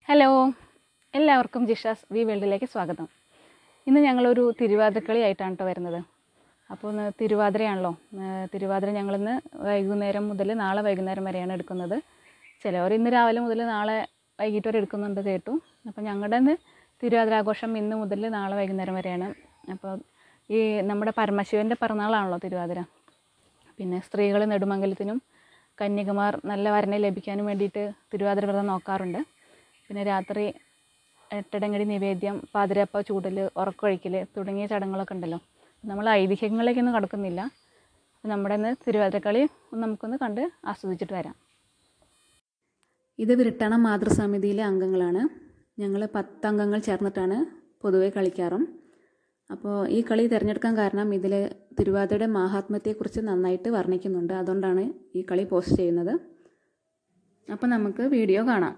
hello എല്ലാവർക്കും Jisha's V വേൾഡിലേക്ക് സ്വാഗതം ഇന്ന് ഞങ്ങളൊരു തിരുവാതിരക്കളി ആയിട്ടാണ് കേട്ടോ വരുന്നത് അപ്പോൾ ഇന്ന് തിരുവാതിരയാണല്ലോ ഏഹ് തിരുവാതിര ഞങ്ങളിന്ന് വൈകുന്നേരം മുതൽ നാളെ വൈകുന്നേരം വരെയാണ് എടുക്കുന്നത് ചിലവർ ഇന്ന് രാവിലെ മുതൽ നാളെ വൈകിട്ട് വരെ എടുക്കുന്നുണ്ട് കേട്ടു അപ്പോൾ ഞങ്ങളുടെ ഇന്ന് തിരുവാതിരാഘോഷം ഇന്ന് മുതൽ നാളെ വൈകുന്നേരം വരെയാണ് അപ്പോൾ ഈ നമ്മുടെ പരമശിവൻ്റെ പിറന്നാളാണല്ലോ തിരുവാതിര പിന്നെ സ്ത്രീകൾ നെടുമംഗലത്തിനും കന്യകുമാർ നല്ല വരനെ ലഭിക്കാനും വേണ്ടിയിട്ട് തിരുവാതിര വ്രതം നോക്കാറുണ്ട് പിന്നെ രാത്രി എട്ടടങ്ങടി നിവേദ്യം പാതിരപ്പ ചൂടൽ ഉറക്കൊഴിക്കൽ തുടങ്ങിയ ചടങ്ങുകളൊക്കെ ഉണ്ടല്ലോ നമ്മൾ ഐതിഹ്യങ്ങളിലേക്കൊന്നും കടക്കുന്നില്ല അപ്പോൾ നമ്മുടെ ഇന്ന് തിരുവാതിരക്കളി ഒന്ന് നമുക്കൊന്ന് കണ്ട് ആസ്വദിച്ചിട്ട് വരാം ഇത് വിരട്ടണം മാതൃസമിതിയിലെ അംഗങ്ങളാണ് ഞങ്ങൾ പത്ത് അംഗങ്ങൾ ചേർന്നിട്ടാണ് പൊതുവെ കളിക്കാറും അപ്പോൾ ഈ കളി തിരഞ്ഞെടുക്കാൻ കാരണം ഇതിൽ തിരുവാതിരയുടെ മാഹാത്മ്യത്തെക്കുറിച്ച് നന്നായിട്ട് വർണ്ണിക്കുന്നുണ്ട് അതുകൊണ്ടാണ് ഈ കളി പോസ്റ്റ് ചെയ്യുന്നത് അപ്പോൾ നമുക്ക് വീഡിയോ കാണാം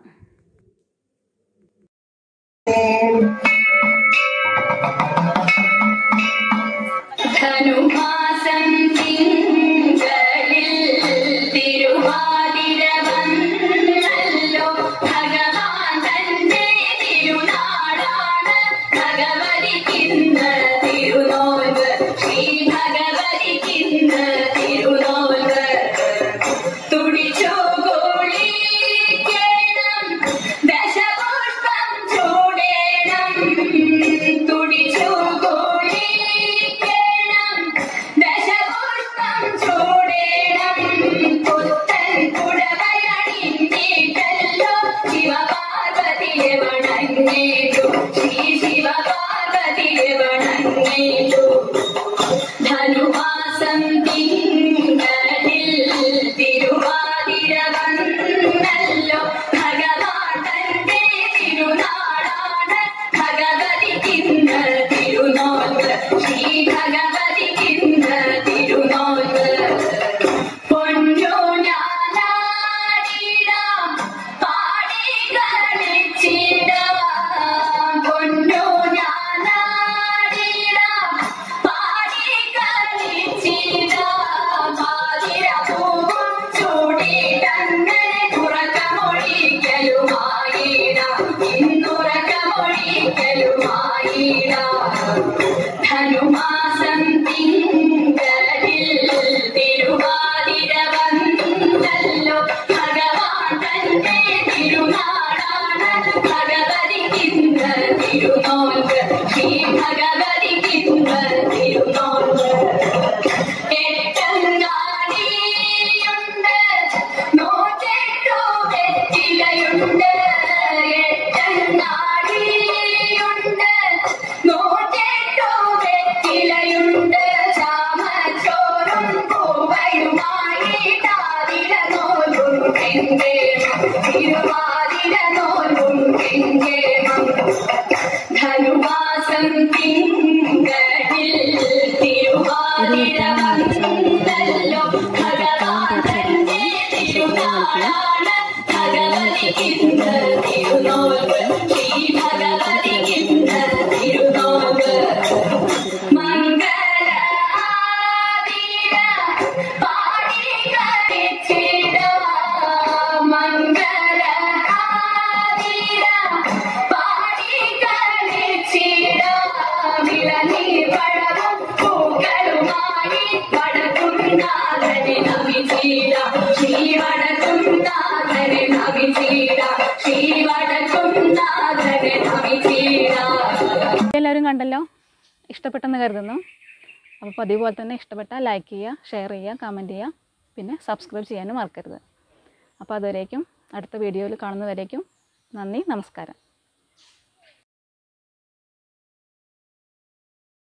ധനുമാസം തിങ്കളിൽ തിരുവാതിര വന്നല്ലോ ഭഗവാൻ തന്റെ തിരുനാടാണ് ഭഗവതിക്കിന്ന് തിരുനോൽവ് ശ്രീ ഭഗവതിക്കിന്ന് തിരുനോൽവ് തുടിച്ചു കുളിക്കണം ദശപുഷ്പം ചൂടേണം തുടിച്ചു കുളിക്കണം ദശപുഷ്പം ചൂടേണം പുത്തൻ പുടവയണിഞ്ഞിട്ടല്ലോ ശിവപാർവതിയെ വണങ്ങിട്ടു ശ്രീ ശിവപാർവതിയെ വണങ്ങിട്ടു ധനുമാസം തിങ്കളിൽ തിരുവാതിര വന്നല്ലോ ഭഗവാൻ തന്റെ തിരുനാടാണ് ഭഗവതിക്കിന്ന് തിരുനോൽവ് ശ്രീ ഭഗവതിക്കിന്ന് തിരുനോൽവ് പൊന്നു ഞാനാടിടാം പാടി കളിച്ചിടാം പൊന്നു ഞാനാടിടാം പാടി കളിച്ചിടാം പാതിരപ്പൂവും ചൂടിയിട്ടങ്ങനെ ഉറക്കമൊഴിക്കലുമായിടാം ഇന്നുറക്കമൊഴിക്കലുമായിടാം ധനുമാസം തിങ്കളിൽ തിരുവാതിര വന്നല്ലോ ഭഗവാൻ തന്റെ തിരുനാടാണ് ഭഗവതിക്കിന്ന് തിരുനോൽവ് ശ്രീ ഭഗവതിക്കിന്ന് തിരുനോൽവ് എട്ടങ്ങാടിയുണ്ട് നൂറ്റെട്ടു വെറ്റിലയുണ്ട് എട്ടങ്ങാടിയുണ്ട് നൂറ്റെട്ടു വെറ്റിലയുണ്ട് ചാമച്ചോറും പൂവയുമായി താതിര നോലും കെങ്കേമം തിരുവാതിര നോലും കെങ്കേമം ധനുമാസം തിങ്കളിൽ തിരുവാതിര വന്നല്ലോ ഭഗവാൻ തന്റെ തിരുനാളാണ് ഭഗവതിക്കിന്ന് തിരുനോൽവ് ശ്രീ ഭഗവതിക്കിന്ന് തിരുനോൽവ് മംഗളാതിര പാടി കളിച്ചിടാം മംഗളാതിര പാടി കളിച്ചിടാം ഇളനീർ പഴവും പൂക്കളുമായി വടക്കുന്നാഥനെ നമിച്ചിടാം ശ്രീ വടക്കുന്നാഥനെ നമിച്ചിടാം ശ്രീ വടക്കുന്നാഥനെ നമിച്ചിടാം എല്ലാവരും കണ്ടല്ലോ ഇഷ്ടപ്പെട്ടെന്ന് കരുതുന്നു അപ്പോൾ പതിവ് പോലെ തന്നെ ഇഷ്ടപ്പെട്ടാൽ ലൈക്ക് ചെയ്യുക ഷെയർ ചെയ്യുക കമൻറ്റ് ചെയ്യുക പിന്നെ സബ്സ്ക്രൈബ് ചെയ്യാനും മറക്കരുത് അപ്പോൾ അതുവരേക്കും അടുത്ത വീഡിയോയിൽ കാണുന്നവരേക്കും നന്ദി നമസ്കാരം